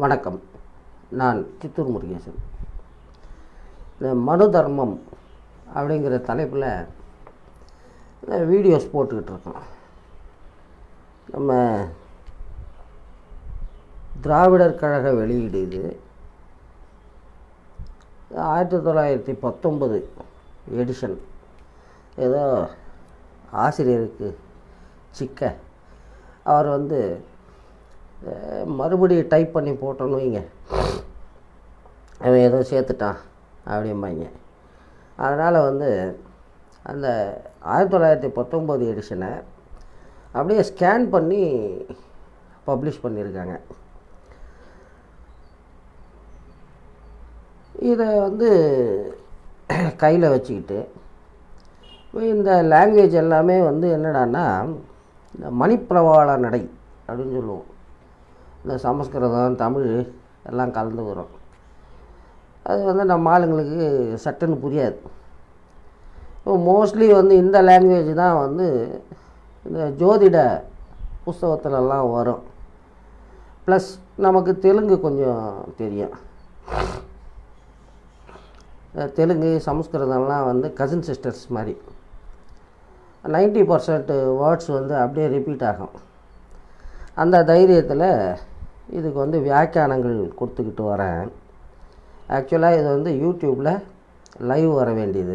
வணக்கம் நான் சித்தூர் முருகேசன் இந்த மனு தர்மம் அப்படிங்கிற தலைப்பில் வீடியோஸ் போட்டுக்கிட்டு இருக்கோம் நம்ம திராவிடர் கழக வெளியீடு இது ஆயிரத்தி தொள்ளாயிரத்தி பத்தொம்பது எடிஷன் ஏதோ ஆசிரியருக்கு சிக்க அவர் வந்து அஹ், மறுபடியும் டைப் பண்ணி போட்டோன்னு வைங்க அவன் ஏதோ சேர்த்துட்டான் அப்படிம்பாங்க அதனால் வந்து அந்த ஆயிரத்தி தொள்ளாயிரத்தி பத்தொம்போது எடிஷனை அப்படியே ஸ்கேன் பண்ணி பப்ளிஷ் பண்ணியிருக்காங்க இதை வந்து கையில் வச்சுக்கிட்டு இந்த லாங்குவேஜ் எல்லாமே வந்து என்னடான்னா இந்த மணிப்பிரவாள நடை அப்படின்னு சொல்லுவோம் இந்த சமஸ்கிருதம் தமிழ் எல்லாம் கலந்து வரும் அது வந்து நம்ம ஆளுங்களுக்கு சட்டுன்னு புரியாது இப்போ மோஸ்ட்லி வந்து இந்த லாங்குவேஜ் தான் வந்து இந்த ஜோதிட புஸ்தகத்துலலாம் வரும் ப்ளஸ் நமக்கு தெலுங்கு கொஞ்சம் தெரியும் இந்த தெலுங்கு சமஸ்கிருதம்லாம் வந்து கசின் சிஸ்டர்ஸ் மாதிரி நைன்ட்டி பர்சன்ட் வேர்ட்ஸ் வந்து அப்படியே ரிப்பீட் ஆகும் அந்த தைரியத்தில் இதுக்கு வந்து வியாக்கியானங்கள் கொடுத்துக்கிட்டு வரேன் ஆக்சுவலாக இது வந்து யூடியூப்பில் லைவ் வர வேண்டியது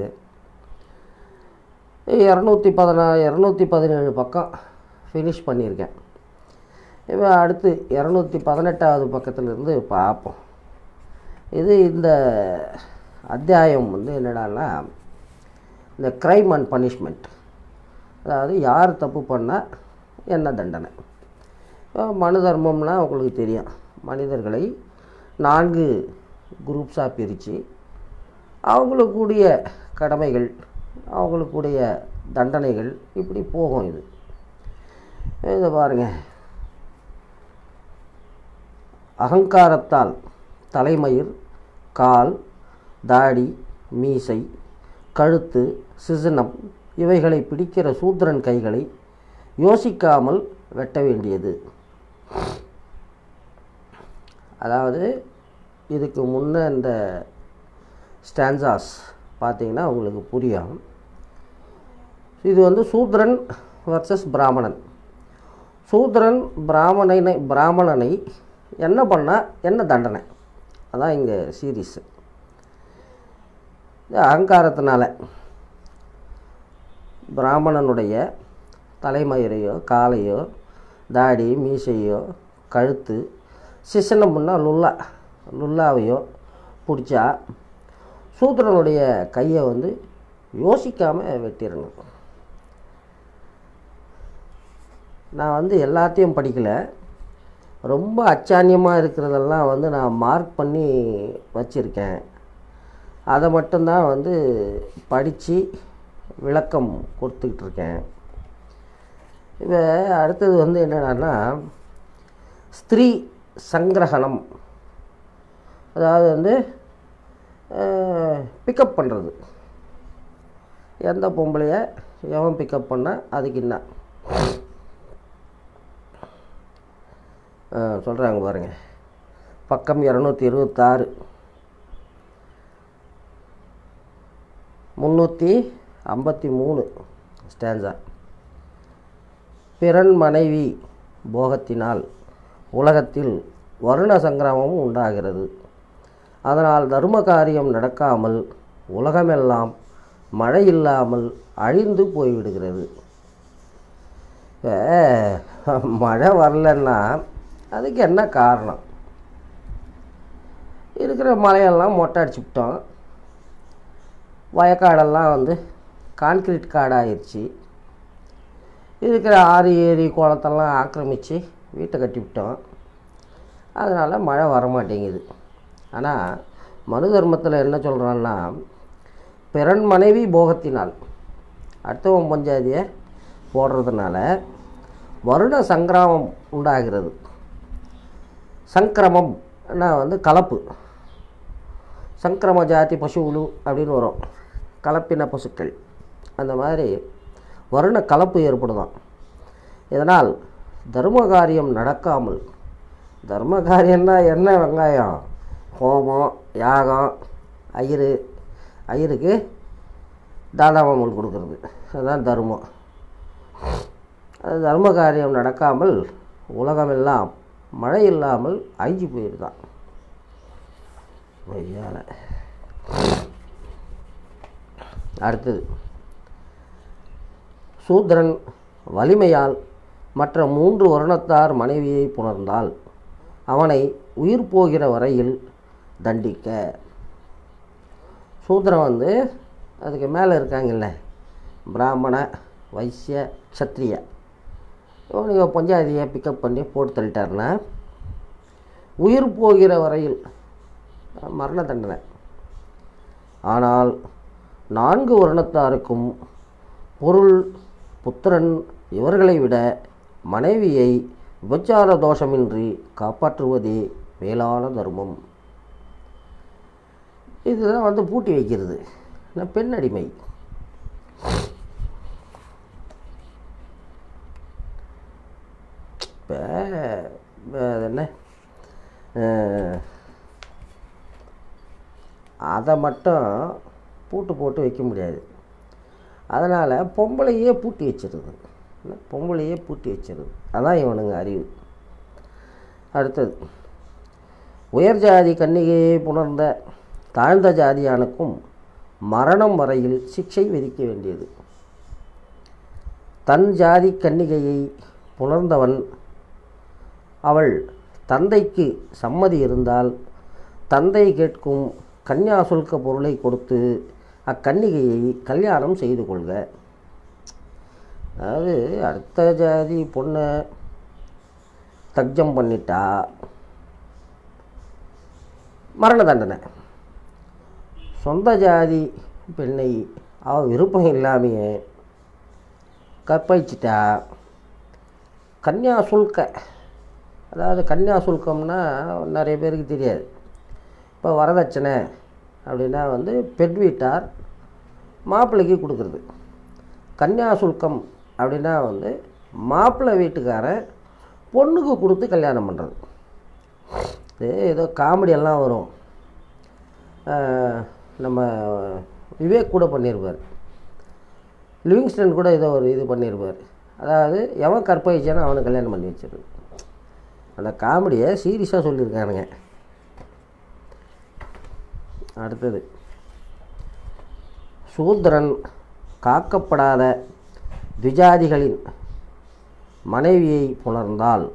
இரநூத்தி பதினா இரநூத்தி பதினேழு பக்கம் ஃபினிஷ் பண்ணியிருக்கேன் இப்போ அடுத்து இரநூத்தி பதினெட்டாவது பக்கத்துலேருந்து பார்ப்போம் இது இந்த அத்தியாயம் வந்து என்னடான்னா இந்த க்ரைம் அண்ட் பனிஷ்மெண்ட் அதாவது யார் தப்பு பண்ணால் என்ன தண்டனை இப்போ மனு தர்மம்னா உங்களுக்கு தெரியும் மனிதர்களை நான்கு குரூப்ஸாக பிரித்து அவங்களுக்குடைய கடமைகள் அவங்களுக்குடைய தண்டனைகள் இப்படி போகும் இது இதை பாருங்கள் அகங்காரத்தால் தலைமயிர் கால் தாடி மீசை கழுத்து சிசனம் இவைகளை பிடிக்கிற சூத்திரன் கைகளை யோசிக்காமல் வெட்ட வேண்டியது அதாவது இதுக்கு முன்ன இந்த ஸ்டான்சாஸ் பார்த்தீங்கன்னா உங்களுக்கு புரியும் இது வந்து சூத்ரன் வர்சஸ் பிராமணன் சூத்ரன் பிராமணனை பிராமணனை என்ன பண்ணால் என்ன தண்டனை அதான் இங்கே சீரீஸு இது அகங்காரத்தினால பிராமணனுடைய தலைமயிரையோ காலையோ தாடி மீசையோ கழுத்து சிசனம் பண்ணால் லுல்லா லுல்லாவையோ பிடிச்சா சூத்திரனுடைய கையை வந்து யோசிக்காமல் வெட்டிடணும் நான் வந்து எல்லாத்தையும் படிக்கலை ரொம்ப அச்சான்யமாக இருக்கிறதெல்லாம் வந்து நான் மார்க் பண்ணி வச்சுருக்கேன் அதை மட்டும்தான் வந்து படித்து விளக்கம் கொடுத்துக்கிட்டு இருக்கேன் இப்போ அடுத்தது வந்து என்னடான்னா ஸ்திரீ சங்கிரகணம் அதாவது வந்து பிக்கப் பண்ணுறது எந்த பொம்பளைய எவன் பிக்கப் பண்ணால் அதுக்கு என்ன சொல்கிறாங்க பாருங்க பக்கம் இரநூத்தி இருபத்தாறு முந்நூற்றி ஐம்பத்தி மூணு ஸ்டான்ஸா பிறன் மனைவி போகத்தினால் உலகத்தில் வருண சங்கிராமமும் உண்டாகிறது அதனால் தர்ம காரியம் நடக்காமல் உலகமெல்லாம் மழை இல்லாமல் அழிந்து போய்விடுகிறது இப்போ மழை வரலன்னா அதுக்கு என்ன காரணம் இருக்கிற மலையெல்லாம் மொட்டை அடிச்சுவிட்டோம் வயக்காடெல்லாம் வந்து கான்கிரீட் காடாயிருச்சு இருக்கிற ஆறு ஏரி குளத்தெல்லாம் ஆக்கிரமித்து வீட்டை கட்டிவிட்டோம் அதனால் மழை வரமாட்டேங்குது ஆனால் மனு தர்மத்தில் என்ன சொல்கிறான்னா பிறன் மனைவி போகத்தினால் அடுத்தவன் பஞ்சாதியை போடுறதுனால வருட சங்கிராமம் உண்டாகிறது சங்கிரமம்னா வந்து கலப்பு சங்கிரம ஜாதி பசுவுலு அப்படின்னு வரும் கலப்பின பசுக்கள் அந்த மாதிரி வருண கலப்பு ஏற்படுதாம் இதனால் தர்ம காரியம் நடக்காமல் தர்ம காரியம்னா என்ன வெங்காயம் ஹோமம் யாகம் ஐயரு ஐயருக்கு தானாமமல் கொடுக்கறது அதுதான் தர்மம் அது தர்ம காரியம் நடக்காமல் உலகமெல்லாம் மழை இல்லாமல் அழிஞ்சு போயிருதான் ஐயால அடுத்தது சூத்ரன் வலிமையால் மற்ற மூன்று வருணத்தார் மனைவியை புணர்ந்தால் அவனை உயிர் போகிற வரையில் தண்டிக்க சூத்திரன் வந்து அதுக்கு மேலே இருக்காங்கல்ல பிராமண வைசிய க்ஷத்ரிய இவனுங்க பஞ்சாயத்தியை பிக்கப் பண்ணி போட்டு தள்ளிட்டாருன்னா உயிர் போகிற வரையில் மரண தண்டனை ஆனால் நான்கு வருணத்தாருக்கும் பொருள் புத்திரன் இவர்களை விட மனைவியை விபச்சார தோஷமின்றி காப்பாற்றுவதே மேலான தர்மம் இதுதான் வந்து பூட்டி வைக்கிறது நான் பெண் அடிமை இப்போ அது என்ன அஹ், அதை மட்டும் பூட்டு போட்டு வைக்க முடியாது அதனால் பொம்பளையே பூட்டி வச்சிருது என்ன, பொம்பளையே பூட்டி வச்சிருது அதான் இவனுங்க அறிவு அடுத்தது உயர் ஜாதி கன்னிகையை புணர்ந்த தாழ்ந்த ஜாதியானுக்கும் மரணம் வரையில் சிக்ஷை விதிக்க வேண்டியது தன் ஜாதி கன்னிகையை புணர்ந்தவன் அவள் தந்தைக்கு சம்மதி இருந்தால் தந்தை கேட்கும் கன்னியாசுல்க பொருளை கொடுத்து அக்கன்னிகையை கல்யாணம் செய்து கொள்க அதாவது அடுத்த ஜாதி பொண்ணை தக்ஜம் பண்ணிட்டா மரண தண்டனை சொந்த ஜாதி பெண்ணை அவ விருப்பம் இல்லாமையே கற்பழிச்சிட்டா கன்னியா சுல்க அதாவது கன்னியா சுல்கம்னா நிறைய பேருக்கு தெரியாது இப்போ வரதட்சணை அப்படின்னா வந்து பெண் வீட்டார் மாப்பிள்ளைக்கு கொடுக்குறது கன்னியா சுல்கம் அப்படின்னா வந்து மாப்பிள்ளை வீட்டுக்காரன் பொண்ணுக்கு கொடுத்து கல்யாணம் பண்ணுறது இது ஏதோ காமெடியெல்லாம் வரும் ஆஹ் நம்ம விவேக் கூட பண்ணியிருப்பார் லிவிங்ஸ்டன் கூட ஏதோ ஒரு இது பண்ணியிருப்பார் அதாவது எவன் கற்பழிச்சானோ அவனை கல்யாணம் பண்ணி வச்சிருது அந்த காமெடியை சீரியஸாக சொல்லியிருக்கானுங்க அடுத்தது சூத்ரன் காக்கப்படாத துஜாதிகளின் மனைவியை புணர்ந்தால்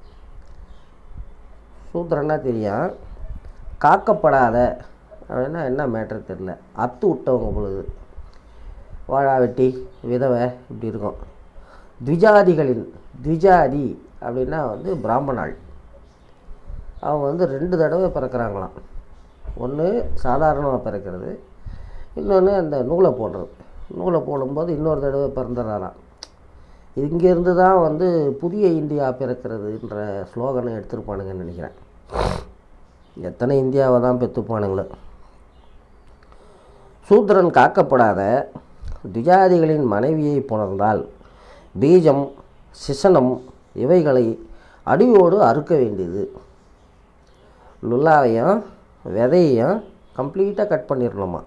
சூத்திரன்னா தெரியும் காக்கப்படாத அப்படின்னா என்ன மேட்ரு தெரில அத்து விட்டவங்க பொழுது வாழா வெட்டி விதவை இப்படி இருக்கும் த்விஜாதிகளின் த்விஜாதி அப்படின்னா வந்து பிராமணாள் அவங்க வந்து ரெண்டு தடவை பிறக்கிறாங்களாம் ஒன்று சாதாரணமாக பிறக்கிறது இன்னொன்று அந்த நூலை போடுறது நூலை போடும்போது இன்னொரு தடவை பிறந்துடுறாராம் இங்கேருந்து தான் வந்து புதிய இந்தியா பிறக்கிறதுன்ற ஸ்லோகனை எடுத்திருப்பானுங்கன்னு நினைக்கிறேன் எத்தனை இந்தியாவை தான் பெற்றுப்பானுங்களோ சூத்திரன் காக்கப்படாத துஜாதிகளின் மனைவியை புணர்ந்தால் பீஜம் சிசனம் இவைகளை அடியோடு அறுக்க வேண்டியது லுல்லாவையும் விதையையும் கம்ப்ளீட்டாக கட் பண்ணிடணுமா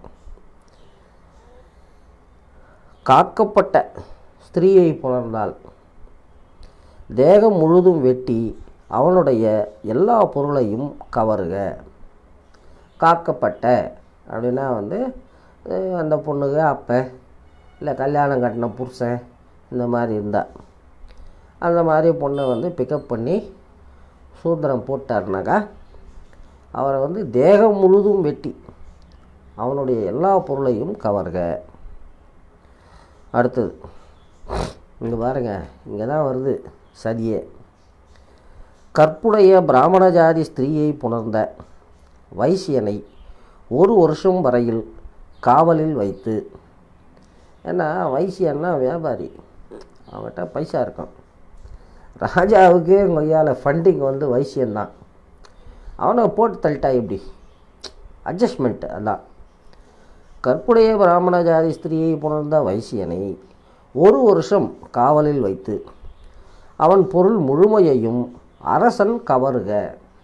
காக்கப்பட்ட ஸ்திரீயை புணர்ந்தால் தேகம் முழுதும் வெட்டி அவனுடைய எல்லா பொருளையும் கவருக காக்கப்பட்ட அப்படின்னா வந்து அஹ், அந்த பொண்ணுங்க அப்போ இல்லை கல்யாணம் கட்டின புருஷன் இந்த மாதிரி இருந்தா அந்த மாதிரி பொண்ணை வந்து பிக்கப் பண்ணி சூத்திரம் போட்டாருனாக்கா அவரை வந்து தேகம் முழுதும் வெட்டி அவனுடைய எல்லா பொருளையும் கவர்க அடுத்தது இங்கே பாருங்க இங்கே தான் வருது சதியே கற்புடைய பிராமண ஜாதி ஸ்திரீயை புணர்ந்த வைசியனை ஒரு வருஷம் வரையில் காவலில் வைத்து ஏன்னா வைசியன்னா வியாபாரி அவன்கிட்ட பைசா இருக்கும் ராஜாவுக்கே கொய்யால ஃபண்டிங் வந்து வைசியன்தான் அவனை போட்டு தள்ளிட்டா எப்படி அட்ஜஸ்ட்மெண்ட் அதான் கற்புடைய பிராமண ஜாதி ஸ்திரீயை புணர்ந்த வைசியனை ஒரு வருஷம் காவலில் வைத்து அவன் பொருள் முழுமையையும் அரசன் கவருக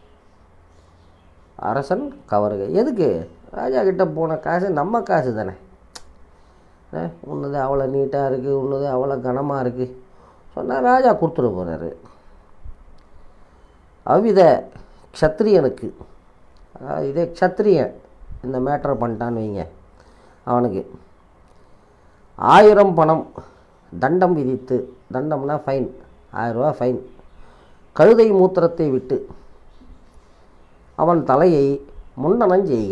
அரசன் கவருக எதுக்கு ராஜா கிட்ட போன காசு நம்ம காசு தானே ஒன்றுது அவ்வளோ நீட்டாக இருக்குது ஒன்றுது அவ்வளோ கனமாக இருக்குது சொன்னால் ராஜா கொடுத்துட போகிறாரு அவ்வித க்ஷத்ரியனுக்கு அதாவது இதே க்ஷத்ரியன் இந்த மேட்டரை பண்ணிட்டான்னு வைங்க அவனுக்கு ஆயிரம் பணம் தண்டம் விதித்து தண்டம்னா ஃபைன் ஆயிரரூவா ஃபைன் கழுதை மூத்திரத்தை விட்டு அவன் தலையை முன்னணம் செய்க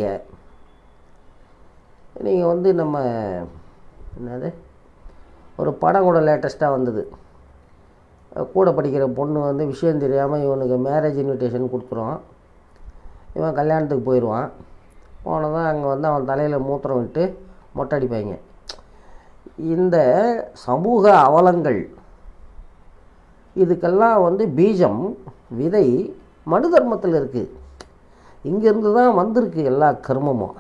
நீங்கள் வந்து நம்ம என்னது ஒரு படம் கூட லேட்டஸ்ட்டாக வந்தது கூட படிக்கிற பொண்ணு வந்து விஷயம் தெரியாமல் இவனுக்கு மேரேஜ் இன்விடேஷன் கொடுத்துருவான் இவன் கல்யாணத்துக்கு போயிடுவான் போனதான் அங்கே வந்து அவன் தலையில் மூத்திரம் விட்டு மொட்டை அடிப்பாங்க இந்த சமூக அவலங்கள் இதுக்கெல்லாம் வந்து பீஜம் விதை மனு தர்மத்தில் இருக்குது இங்கேருந்து தான் வந்திருக்கு எல்லா கர்மமும்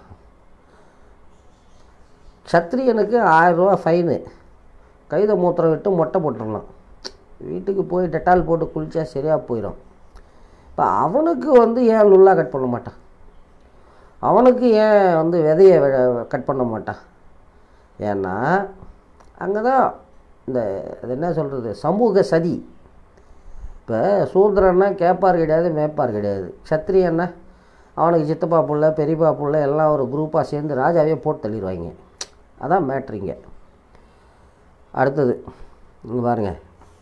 சத்திரியனுக்கு ஆயிரரூவா ஃபைனு கைத மூத்திரம் விட்டு மொட்டை போட்டுடலாம் வீட்டுக்கு போய் டெட்டால் போட்டு குளித்தா சரியாக போயிடும் இப்போ அவனுக்கு வந்து ஏன் லுல்லா கட் பண்ண மாட்டான் அவனுக்கு ஏன் வந்து விதையை கட் பண்ண மாட்டான் ஏன்னா அங்கே தான் இந்த அது என்ன சொல்கிறது சமூக சதி இப்போ சூத்திரன்னா கேட்பார் கிடையாது மேய்ப்பார் கிடையாது சத்திரியன்னா அவனுக்கு சித்தப்பா புள்ள பெரியப்பா புள்ள எல்லாம் ஒரு குரூப்பாக சேர்ந்து ராஜாவே போட்டு தள்ளிடுவாங்க அதான் மேட்ரிங்க அடுத்தது இங்கே பாருங்கள்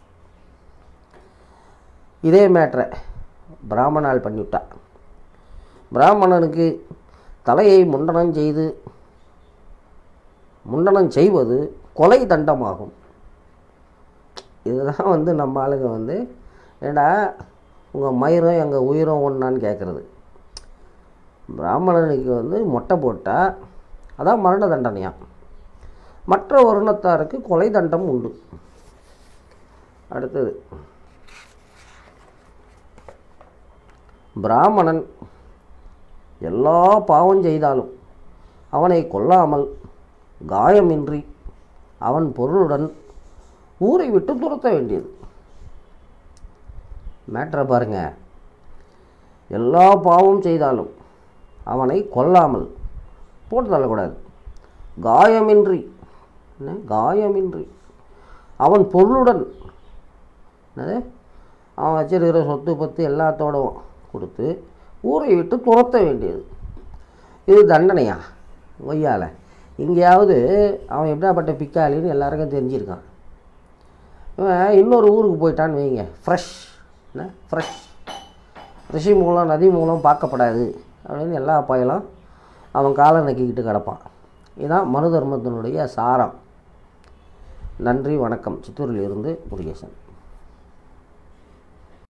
இதே மேட்ரை பிராமணால் பண்ணிவிட்டா பிராமணனுக்கு தலையை முண்டனம் செய்து முண்டனம் செய்வது கொலை தண்டமாகும் இதுதான் வந்து நம்ம ஆளுங்க வந்து ஏண்டா உங்கள் மயிரும் எங்கள் உயிரும் ஒன்றான்னு கேட்குறது பிராமணனுக்கு வந்து மொட்டை போட்டால் அதான் மரண தண்டனையாம் மற்ற வருணத்தாருக்கு கொலை தண்டம் உண்டு அடுத்தது பிராமணன் எல்லா பாவம் செய்தாலும் அவனை கொல்லாமல் காயமின்றி அவன் பொருளுடன் ஊரை விட்டு துரத்த வேண்டியது மேட்ரை பாருங்க எல்லா பாவம் செய்தாலும் அவனை கொல்லாமல் போட்டு தள்ளக்கூடாது காயமின்றி என்ன காயமின்றி அவன் பொருளுடன் என்னது அவன் வச்சிருக்கிற சொத்து பத்து எல்லாத்தோடவும் கொடுத்து ஊரை விட்டு துரத்த வேண்டியது இது தண்டனையா கொய்யால எங்கேயாவது அவன் எப்படியாப்பட்ட பிக்காளின்னு எல்லாருக்கும் தெரிஞ்சிருக்கான் இவன் இன்னொரு ஊருக்கு போயிட்டான்னு வைங்க ஃப்ரெஷ் என்ன ஃப்ரெஷ் ரிஷி மூலம் நதி மூலம் பார்க்கப்படாது அப்படின்னு எல்லா பயலும் அவன் காலை நக்கிக்கிட்டு கிடப்பான் இதுதான் மனு தர்மத்தினுடைய சாரம் நன்றி வணக்கம் சித்தூரில் இருந்து முருகேசன்